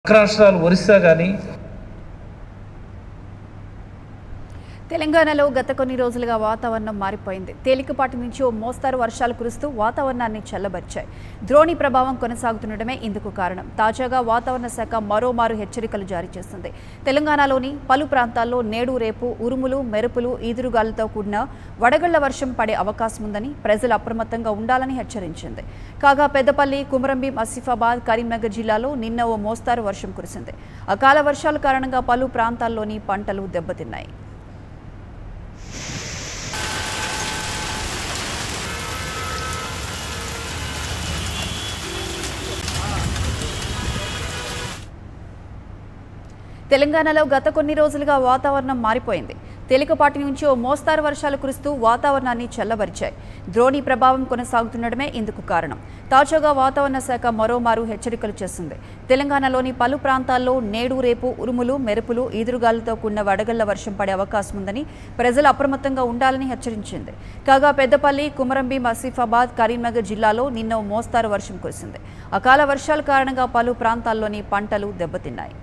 పక్క రాష్ట్రాలు ఒరిస్సా కానీ తెలంగాణలో గత కొన్ని రోజులుగా వాతావరణం మారిపోయింది తేలికపాటి నుంచి ఓ మోస్తారు వర్షాలు కురుస్తూ వాతావరణాన్ని చల్లబరిచాయి ద్రోణి ప్రభావం కొనసాగుతుండటమే ఇందుకు కారణం తాజాగా వాతావరణ శాఖ మరోమారు హెచ్చరికలు జారీ చేసింది తెలంగాణలోని పలు ప్రాంతాల్లో నేడు రేపు ఉరుములు మెరుపులు ఈదురుగాలులతో కూడిన వడగళ్ల వర్షం పడే అవకాశం ఉందని ప్రజలు అప్రమత్తంగా ఉండాలని హెచ్చరించింది కాగా పెద్దపల్లి కుమరంభీం ఆసిఫాబాద్ కరీంనగర్ జిల్లాలో నిన్న ఓ మోస్తారు వర్షం కురిసింది అకాల వర్షాల కారణంగా పలు ప్రాంతాల్లోని పంటలు దెబ్బతిన్నాయి తెలంగాణలో గత కొన్ని రోజులుగా వాతావరణం మారిపోయింది తేలికపాటి నుంచి ఓ మోస్తారు వర్షాలు కురుస్తూ వాతావరణాన్ని చల్లబరిచాయి ద్రోణి ప్రభావం కొనసాగుతుండటమే ఇందుకు కారణం తాజాగా వాతావరణ శాఖ మరోమారు హెచ్చరికలు చేసింది తెలంగాణలోని పలు ప్రాంతాల్లో నేడు రేపు ఉరుములు మెరుపులు ఈదురుగాలులతో కూడిన వడగళ్ల వర్షం పడే అవకాశం ఉందని ప్రజలు అప్రమత్తంగా ఉండాలని హెచ్చరించింది కాగా పెద్దపల్లి కుమరంభీం ఆసిఫాబాద్ కరీంనగర్ జిల్లాలో నిన్న ఓ మోస్తారు వర్షం కురిసింది అకాల వర్షాల కారణంగా పలు ప్రాంతాల్లోని పంటలు దెబ్బతిన్నాయి